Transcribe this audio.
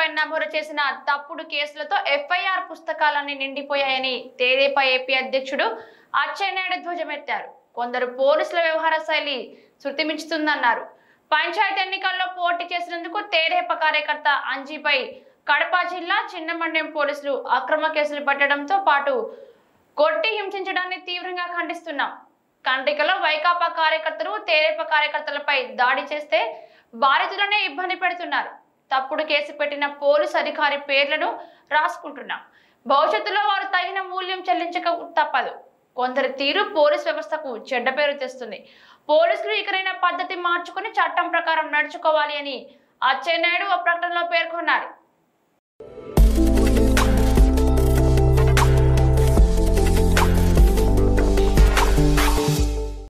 పార్టీలపై నమోదు చేసిన తప్పుడు కేసులతో ఎఫ్ఐఆర్ పుస్తకాలన్నీ నిండిపోయాయని తెదేపా ఏపీ అధ్యక్షుడు అచ్చెన్నాయుడు ధ్వజమెత్తారు కొందరు పోలీసుల వ్యవహార శైలి శృతిమించుతుందన్నారు పంచాయతీ ఎన్నికల్లో పోటీ చేసినందుకు తేదేపా కార్యకర్త అంజీపై కడప జిల్లా చిన్నమండ్యం పోలీసులు అక్రమ కేసులు పెట్టడంతో పాటు కొట్టి హింసించడాన్ని తీవ్రంగా ఖండిస్తున్నాం కండ్రికలో వైకాపా కార్యకర్తలు తేరేపా కార్యకర్తలపై దాడి చేస్తే బాధితులనే ఇబ్బంది పెడుతున్నారు తప్పుడు కేసు పెట్టిన పోలీసు అధికారి పేర్లను రాసుకుంటున్నాం భవిష్యత్తులో వారు తగిన మూల్యం చెల్లించక తప్పదు కొందరి తీరు పోలీస్ వ్యవస్థకు చెడ్డ పేరు తెస్తుంది పోలీసులు ఇకనైనా పద్ధతి మార్చుకుని చట్టం ప్రకారం నడుచుకోవాలి అని అచ్చెన్నాయుడు ఓ ప్రకటనలో పేర్కొన్నారు